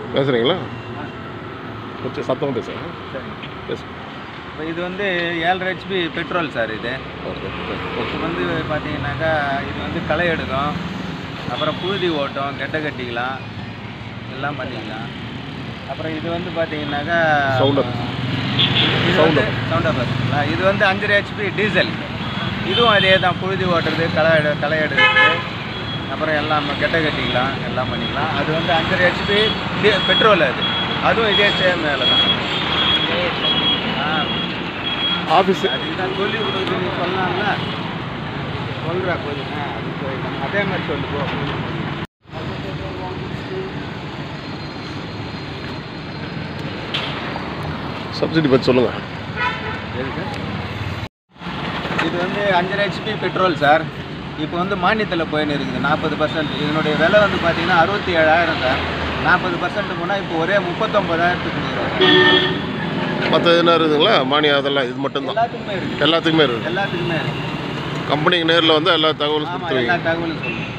பேசுகிறீங்களா கொஞ்சம் சத்தமாக பேசுங்க சரி பேசு இப்போ இது வந்து ஏழரை ஹெச்பி பெட்ரோல் சார் இது ஓகே இப்போ வந்து பார்த்தீங்கன்னாக்கா இது வந்து களை எடுக்கும் அப்புறம் புழுதி ஓட்டும் கெட்ட கட்டிக்கலாம் எல்லாம் பண்ணிக்கலாம் அப்புறம் இது வந்து பார்த்தீங்கன்னாக்கா Sounder. இது வந்து சவுண்டர் பார்த்தீங்களா இது வந்து அஞ்சரை ஹெச்பி டீசல் இதுவும் அதே தான் புழுதி ஓட்டுறது களை எடு களை எடுக்கிறது அப்புறம் எல்லாம் கெட்ட கட்டிக்கலாம் எல்லாம் பண்ணிக்கலாம் அது வந்து அஞ்சரை ஹெச்பி பெட்ரோல் அது அதுவும் இதே சேம் வேலை தான் ஆ ஆஃபீஸ் அதுதான் சொல்லி கொடுக்குறது நீ சொல்லலாம்ல சொல்கிறா கொஞ்சம் ஆ, அது போயிடலாம் அதே மாதிரி சொல்லு போ சப்சிடி பற்றி சொல்லுங்கள் எதுக்கு இது வந்து அஞ்சரை ஹெச்பி பெட்ரோல் சார் இப்போ வந்து மானியத்தில் போயின்னு இருக்குது நாற்பது பர்சன்ட் இதனுடைய விலை வந்து பார்த்தீங்கன்னா அறுபத்தி ஏழாயிரம் சார் நாற்பது பர்சன்ட் போனால் இப்போ ஒரே முப்பத்தொம்பதாயிரத்துக்கு கொடுக்குறோம் மற்ற என்ன இருக்குதுங்களா மானியம் அதெல்லாம் இது மட்டும்தான் எல்லாத்துக்குமே இருக்குது எல்லாத்துக்குமே இருக்குது எல்லாத்துக்குமே இருக்குது கம்பெனிக்கு நேரில் வந்து எல்லா தகவலும் ஆமாம் கொடுத்துருவீங்க எல்லா தகவலும் சொல்லுங்கள்